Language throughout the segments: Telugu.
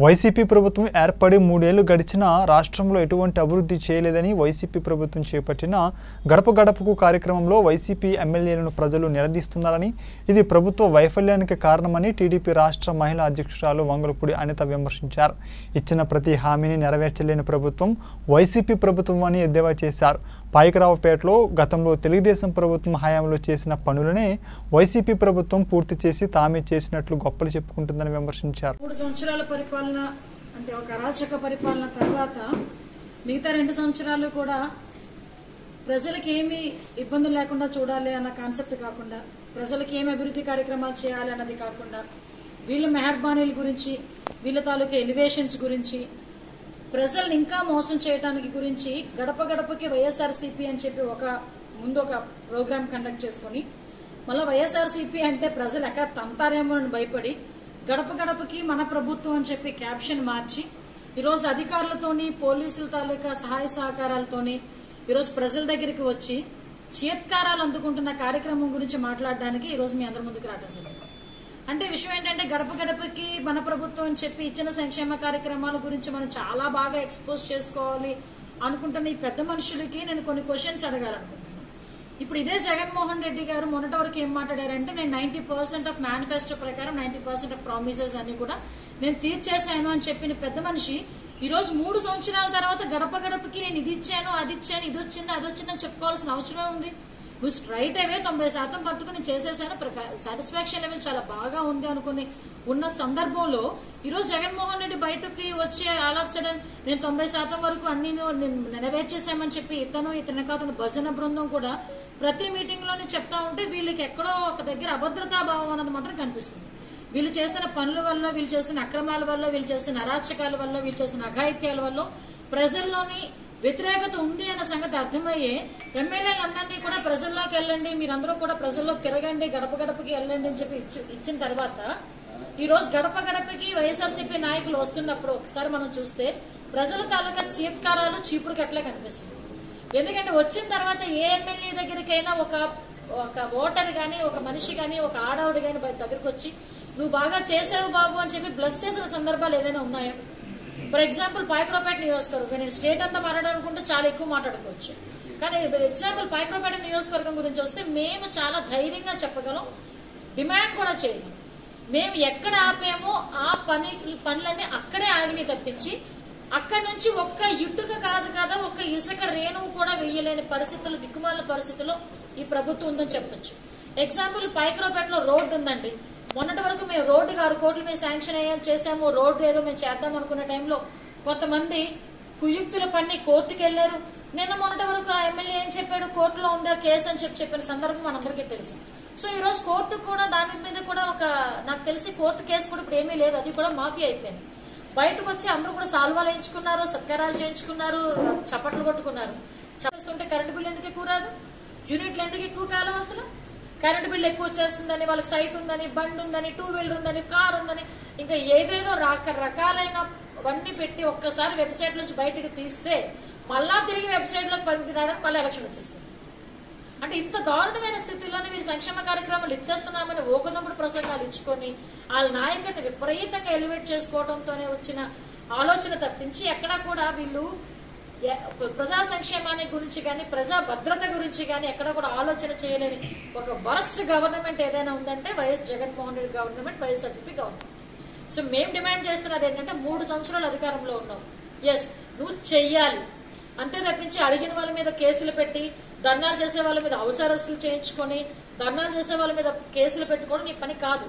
వైసీపీ ప్రభుత్వం ఏర్పడి మూడేళ్లు గడిచినా రాష్ట్రంలో ఎటువంటి అభివృద్ధి చేయలేదని వైసీపీ ప్రభుత్వం చేపట్టిన గడప గడపకు కార్యక్రమంలో వైసీపీ ఎమ్మెల్యేలను ప్రజలు నిలదీస్తున్నారని ఇది ప్రభుత్వ వైఫల్యానికి కారణమని టీడీపీ రాష్ట్ర మహిళా అధ్యక్షురాలు వంగలపూడి అనిత విమర్శించారు ఇచ్చిన ప్రతి హామీని నెరవేర్చలేని ప్రభుత్వం వైసీపీ ప్రభుత్వం అని ఎద్దేవా చేశారు పాయకరావుపేటలో గతంలో తెలుగుదేశం ప్రభుత్వం హయాంలో చేసిన పనులనే వైసీపీ ప్రభుత్వం పూర్తి చేసి తామే చేసినట్లు గొప్పలు చెప్పుకుంటుందని విమర్శించారు మూడు సంవత్సరాల పరిపాలన అంటే ఒక అరాచక పరిపాలన తర్వాత మిగతా రెండు సంవత్సరాలు కూడా ప్రజలకి ఏమి ఇబ్బందులు లేకుండా చూడాలి అన్న కాన్సెప్ట్ కాకుండా ప్రజలకి ఏమి అభివృద్ధి కార్యక్రమాలు చేయాలి అన్నది కాకుండా వీళ్ళ మెహర్బానీల గురించి వీళ్ళ తాలూకా ఎలివేషన్స్ గురించి ప్రజల్ని ఇంకా మోసం చేయడానికి గురించి గడప గడపకి వైఎస్ఆర్సీపీ అని చెప్పి ఒక ముందు ఒక ప్రోగ్రామ్ కండక్ట్ చేసుకొని మళ్ళీ వైఎస్ఆర్సీపీ అంటే ప్రజలు ఎక్కడ తంతారేమో అని భయపడి గడప గడపకి మన ప్రభుత్వం అని చెప్పి క్యాప్షన్ మార్చి ఈరోజు అధికారులతోని పోలీసుల తాలూకా సహాయ సహకారాలతోని ఈరోజు ప్రజల దగ్గరికి వచ్చి చీత్కారాలు అందుకుంటున్న కార్యక్రమం గురించి మాట్లాడడానికి ఈరోజు మీ అందరి ముందుకు రావడం జరిగింది అంటే విషయం ఏంటంటే గడప గడపకి మన ప్రభుత్వం అని చెప్పి ఇచ్చిన సంక్షేమ కార్యక్రమాల గురించి మనం చాలా బాగా ఎక్స్పోజ్ చేసుకోవాలి అనుకుంటున్న ఈ పెద్ద మనుషులకి నేను కొన్ని క్వశ్చన్స్ అడగాలనుకుంటున్నాను ఇప్పుడు ఇదే జగన్మోహన్ రెడ్డి గారు మొన్నటి వరకు ఏం మాట్లాడారంటే నేను నైన్టీ పర్సెంట్ ఆఫ్ మేనిఫెస్టో ప్రకారం నైన్టీ పర్సెంట్ ఆఫ్ ప్రామిసెస్ అన్ని కూడా నేను తీర్చేశాను అని చెప్పిన పెద్ద మనిషి ఈ రోజు మూడు సంవత్సరాల తర్వాత గడప గడపకి నేను ఇది ఇచ్చాను అది ఇచ్చాను ఇది వచ్చింది అది వచ్చిందని చెప్పుకోవాల్సిన అవసరమే ఉంది నువ్వు స్ట్రైట్ అవే తొంభై శాతం పట్టుకుని చేసేసాను సాటిస్ఫాక్షన్ లెవెల్ చాలా బాగా ఉంది అనుకుని ఉన్న సందర్భంలో ఈరోజు జగన్మోహన్ రెడ్డి బయటకి వచ్చి ఆల్ ఆఫ్ సడన్ నేను తొంభై శాతం వరకు అన్ని నేను నెరవేర్చేసామని చెప్పి ఇతను ఇతని కాతను భజన బృందం కూడా ప్రతి మీటింగ్ లోనే చెప్తా ఉంటే వీళ్ళకి ఎక్కడో ఒక దగ్గర అభద్రతా భావం అన్నది మాత్రం కనిపిస్తుంది వీళ్ళు చేస్తున్న పనుల వల్ల వీళ్ళు చేస్తున్న అక్రమాల వల్ల వీళ్ళు చేస్తున్న అరాచకాల వల్ల వీళ్ళు చేస్తున్న అఘాయిత్యాల వల్ల ప్రజల్లోని వ్యతిరేకత ఉంది అన్న సంగతి అర్థమయ్యే ఎమ్మెల్యేలందరినీ కూడా ప్రజల్లోకి వెళ్ళండి మీరందరూ కూడా ప్రజల్లో తిరగండి గడప గడపకి వెళ్ళండి అని చెప్పి ఇచ్చి ఇచ్చిన తర్వాత ఈ రోజు గడప గడపకి వైఎస్ఆర్సీపీ నాయకులు వస్తున్నప్పుడు ఒకసారి మనం చూస్తే ప్రజల తాలూకా చీత్కారాలు చీపురు కట్లే కనిపిస్తుంది ఎందుకంటే వచ్చిన తర్వాత ఏ ఎమ్మెల్యే దగ్గరికైనా ఒక ఒక ఓటర్ గాని ఒక మనిషి గాని ఒక ఆడవాడు గాని దగ్గరికి వచ్చి నువ్వు బాగా చేసావు బాబు అని చెప్పి బ్లస్ చేసిన సందర్భాలు ఏదైనా ఉన్నాయా ఫర్ ఎగ్జాంపుల్ పాయకరావుపేట నియోజకవర్గం నేను స్టేట్ అంతా మాట్లాడాలనుకుంటే చాలా ఎక్కువ మాట్లాడుకోవచ్చు కానీ ఎగ్జాంపుల్ పాయకరావుపేట నియోజకవర్గం గురించి వస్తే మేము చాలా ధైర్యంగా చెప్పగలం డిమాండ్ కూడా చేయగలం మేము ఎక్కడ ఆపామో ఆ పని పనులన్నీ అక్కడే ఆగినాయి తప్పించి అక్కడి నుంచి ఒక్క ఇటుక కాదు కదా ఒక్క ఇసుక రేణువు కూడా వెయ్యలేని పరిస్థితులు దిక్కుమాలిన పరిస్థితుల్లో ఈ ప్రభుత్వం ఉందని చెప్పొచ్చు ఎగ్జాంపుల్ పైకరావుపేటలో రోడ్డు ఉందండి మొన్నటి వరకు మేము రోడ్డుకి ఆరు కోట్లు మేము శాంక్షన్ అయ్యాం చేసాము రోడ్డు ఏదో మేము చేద్దాం అనుకున్న టైంలో కొంతమంది కుయుక్తుల పని కోర్టుకి వెళ్ళారు నిన్న మొన్నటి వరకు ఆ ఎమ్మెల్యే ఏం చెప్పాడు కోర్టులో ఉందా కేసు అని చెప్పి చెప్పిన సందర్భం మనందరికీ తెలుసు సో ఈ రోజు కోర్టు కూడా దాని మీద కూడా ఒక నాకు తెలిసి కోర్టు కేసు కూడా ఇప్పుడు ఏమీ లేదు అది కూడా మాఫీ అయిపోయింది బయటకు వచ్చి అందరూ కూడా సాల్వాలు వేయించుకున్నారు సత్కారాలు చేయించుకున్నారు చప్పట్లు కొట్టుకున్నారు చేస్తుంటే కరెంటు బిల్లు ఎందుకు ఎక్కువ రాదు యూనిట్లు ఎందుకు ఎక్కువ కాలం అసలు కరెంటు బిల్లు ఎక్కువ వచ్చేస్తుందని వాళ్ళకి సైట్ ఉందని బండి ఉందని టూ వీలర్ ఉందని కార్ ఉందని ఇంకా ఏదేదో రకరకాలైన అవన్నీ పెట్టి ఒక్కసారి వెబ్సైట్ నుంచి బయటకు తీస్తే మళ్ళా తిరిగి వెబ్సైట్ లోకి పంపి రావడానికి మళ్ళీ ఎలక్షన్ వచ్చేస్తుంది అంటే ఇంత దారుణమైన స్థితిలోనే వీళ్ళు సంక్షేమ కార్యక్రమాలు ఇచ్చేస్తున్నామని ఓకదమ్ముడు ప్రసంగాలు ఇచ్చుకొని వాళ్ళ నాయకుడిని విపరీతంగా ఎలివేట్ చేసుకోవడంతోనే వచ్చిన ఆలోచన తప్పించి ఎక్కడా కూడా వీళ్ళు ఎ- ప్రజా సంక్షేమాన్ని గురించి కానీ ప్రజా భద్రత గురించి కానీ ఎక్కడ కూడా ఆలోచన చేయలేని ఒక వరస్ట్ గవర్నమెంట్ ఏదైనా ఉందంటే YS Jaganmohan Reddy government YSRCP government so మేము డిమాండ్ చేస్తున్నది ఏంటంటే మూడు సంవత్సరాలు అధికారంలో ఉన్నాం ఎస్ నువ్వు చెయ్యాలి అంతే తప్పించి అడిగిన వాళ్ళ మీద కేసులు పెట్టి ధర్నాలు చేసే వాళ్ళ మీద హౌస్ అరెస్టులు చేయించుకొని ధర్నాలు చేసే వాళ్ళ మీద కేసులు పెట్టుకోవడం నీ పని కాదు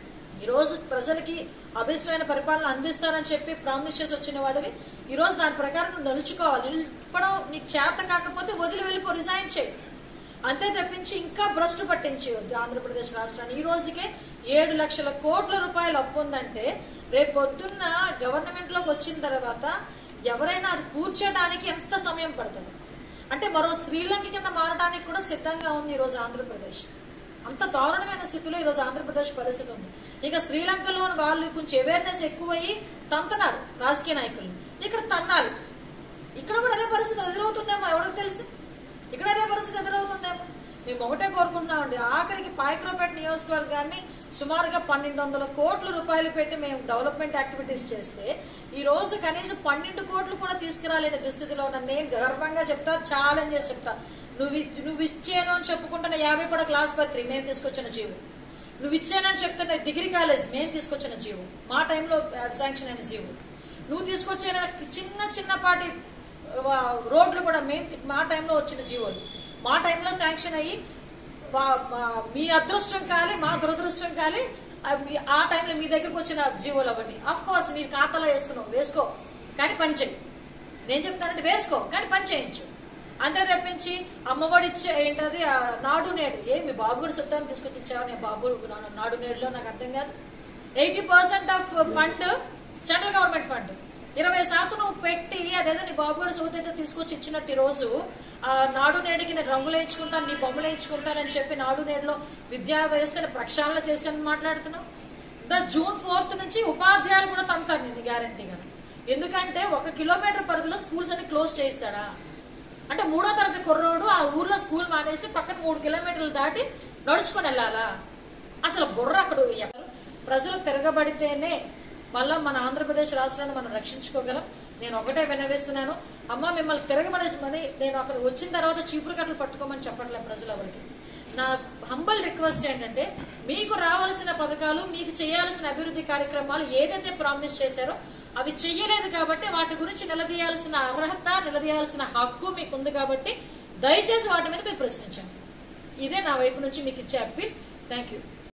ఈ రోజు ప్రజలకి అభిష్టమైన పరిపాలన అందిస్తానని చెప్పి ప్రామిస్ చేసి వచ్చిన వాడివి ఈ రోజు దాని ప్రకారం నువ్వు నిలుచుకోవాలి నిలపడం నీకు చేత కాకపోతే వదిలి వెళ్ళిపో రిజైన్ చేయి అంతే తప్పించి ఇంకా భ్రష్టు పట్టించేయొద్దు ఆంధ్రప్రదేశ్ రాష్ట్రాన్ని ఈ రోజుకే ఏడు లక్షల కోట్ల రూపాయలు అప్పు ఉందంటే రేపు పొద్దున్న గవర్నమెంట్ లోకి వచ్చిన తర్వాత ఎవరైనా అది కూర్చోడానికి ఎంత సమయం పడుతుంది అంటే మరో శ్రీలంక కింద మారడానికి కూడా సిద్ధంగా ఉంది ఈ రోజు ఆంధ్రప్రదేశ్ అంత దారుణమైన స్థితిలో ఈ రోజు ఆంధ్రప్రదేశ్ పరిస్థితి ఉంది ఇక శ్రీలంకలో వాళ్ళు కొంచెం అవేర్నెస్ ఎక్కువయ్యి తంతన్నారు రాజకీయ నాయకులు ఇక్కడ తన్నాలి ఇక్కడ కూడా అదే పరిస్థితి ఎదురవుతుందేమో ఎవరికి తెలుసు ఇక్కడ అదే పరిస్థితి ఎదురవుతుందేమో మేము ఒకటే కోరుకుంటున్నామండి ఆఖరికి పాయకులపేట నియోజకవర్గాన్ని సుమారుగా పన్నెండు వందల కోట్ల రూపాయలు పెట్టి మేము డెవలప్మెంట్ యాక్టివిటీస్ చేస్తే ఈ రోజు కనీసం పన్నెండు కోట్లు కూడా తీసుకురాలేని దుస్థితిలో ఉన్న నేను గర్వంగా చెప్తా ఛాలెంజ్ చేసి చెప్తా నువ్వు ఇచ్- నువ్వు ఇచ్చాను అని చెప్పుకుంటున్న యాభై కూడా క్లాస్ పత్రి మేము తీసుకొచ్చిన జీవో నువ్వు ఇచ్చానని చెప్తున్న డిగ్రీ కాలేజ్ మేము తీసుకొచ్చిన జీవో మా టైంలో శాంక్షన్ అయిన జీవో నువ్వు తీసుకొచ్చిన చిన్న చిన్నపాటి ఆ, రోడ్లు కూడా మేము తి- మా టైంలో వచ్చిన జీవోలు మా టైంలో శాంక్షన్ అయ్యి వా- వా- మీ అదృష్టం కాలి మా దురదృష్టం కాలి ఆ మీ- ఆ టైంలో మీ దగ్గరకు వచ్చిన జీవోలు అవన్నీ అఫ్ కోర్స్ నీ ఖాతాలో వేసుకున్నావు వేసుకో కానీ పని చేయి నేను చెప్తానంటే వేసుకో కానీ పని చేయించు అంతే తప్పించి అమ్మఒడి ఇచ్చే ఏంటది ఆ నాడు నేడు ఏ మీ బాబు కూడా చెప్తాను తీసుకొచ్చి ఇచ్చావు నేను బాబు నా- నాడు నేడులో నాకు అర్థం కాదు eighty percent of fund central government fund ఇరవై శాతం నువ్వు పెట్టి అదేదో నీ బాబు కూడా సోదైతే తీసుకొచ్చి ఇచ్చినట్టు ఈ రోజు ఆ నాడు నేడుకి నేను రంగులు వేయించుకుంటాను నీ బొమ్మలు వేయించుకుంటానని చెప్పి నాడు నేడులో విద్యా వ్యవస్థని ప్రక్షాళన చేశానని మాట్లాడుతున్నావు ద జూన్ ఫోర్త్ నుంచి ఉపాధ్యాయులు కూడా తంతారు నేను గ్యారంటీగా ఎందుకంటే ఒక కిలోమీటర్ పరిధిలో స్కూల్స్ అన్ని క్లోజ్ చేయిస్తాడా అంటే మూడో తరగతి కుర్రోడు ఆ ఊర్లో స్కూల్ మానేసి పక్కన మూడు కిలోమీటర్లు దాటి నడుచుకొని వెళ్ళాలా అసలు బుర్ర అక్కడ ఎవరు ప్రజలు తిరగబడితేనే మళ్ళా మన ఆంధ్రప్రదేశ్ రాష్ట్రాన్ని మనం రక్షించుకోగలం నేను ఒకటే వినవేస్తున్నాను అమ్మ మిమ్మల్ని తిరగబడమని నేను అక్కడ వచ్చిన తర్వాత చీపురు కట్టలు పట్టుకోమని చెప్పట్లేదు ప్రజలు ఎవరికి నా హంబల్ రిక్వెస్ట్ ఏంటంటే మీకు రావాల్సిన పథకాలు మీకు చేయాల్సిన అభివృద్ధి కార్యక్రమాలు ఏదైతే ప్రామిస్ చేశారో అవి చెయ్యలేదు కాబట్టి వాటి గురించి నిలదీయాల్సిన అర్హత నిలదీయాల్సిన హక్కు మీకు ఉంది కాబట్టి దయచేసి వాటి మీద మీరు ప్రశ్నించండి ఇదే నా వైపు నుంచి మీకు ఇచ్చే అప్పీల్ థ్యాంక్ యూ